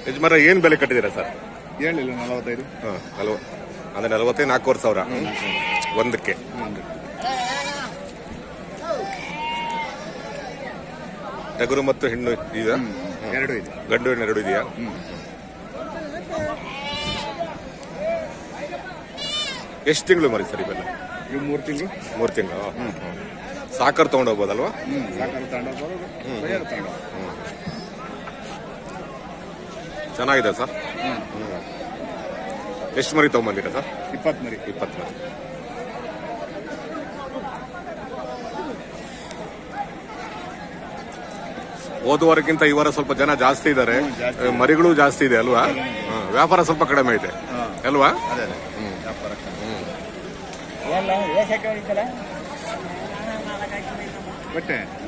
ಯಜಮಾನ ಏನ್ ಬೆಲೆ ಕಟ್ಟಿದ್ದೀರಾ ಸರ್ ಹೇಳಿಲ್ಲ ನಲವತ್ತೈದು ಹಾಂ ನಲ್ವ ಅಂದ್ರೆ ನಲವತ್ತೈದು ನಾಲ್ಕೂವರೆ ಸಾವಿರ ಒಂದಕ್ಕೆ ಟಗರು ಮತ್ತು ಹೆಣ್ಣು ಇದೆಯಾ ಎರಡು ಇದೆ ಗಂಡು ಹೆಣ್ಣು ಎರಡು ಇದೆಯಾ ಎಷ್ಟು ತಿಂಗಳು ಮರಿ ಸರ್ ಇವೆಲ್ಲ ಇವು ಮೂರು ತಿಂಗಳು ಮೂರು ತಿಂಗಳು ಸಾಕರ್ ತಗೊಂಡು ಹೋಗ್ಬೋದಲ್ವಾ ಹ್ಮ್ ಸಾಕಾರು ತಗೊಂಡು ಬರೋದು ಬೈಯಾರು ತಗೊಂಡು ಚೆನ್ನಾಗಿದೆ ಸರ್ ಎಷ್ಟು ಮರಿ ತಗೊಂಬಂದಿರ ಸರ್ ಇಪ್ಪತ್ತು ಮರಿ ಇಪ್ಪತ್ತು ಮರಿ ಹೋದ ವಾರಕ್ಕಿಂತ ಈ ವಾರ ಸ್ವಲ್ಪ ಜನ ಜಾಸ್ತಿ ಇದ್ದಾರೆ ಜಾಸ್ತಿ ಮರಿಗಳು ಜಾಸ್ತಿ ಇದೆ ಅಲ್ವಾ ಹಾ, ವ್ಯಾಪಾರ ಸ್ವಲ್ಪ ಕಡಿಮೆ ಇದೆ ಅಲ್ವಾ ಅದೇ ಅದೇ ವ್ಯಾಪಾರ ಬಟ್ಟೆ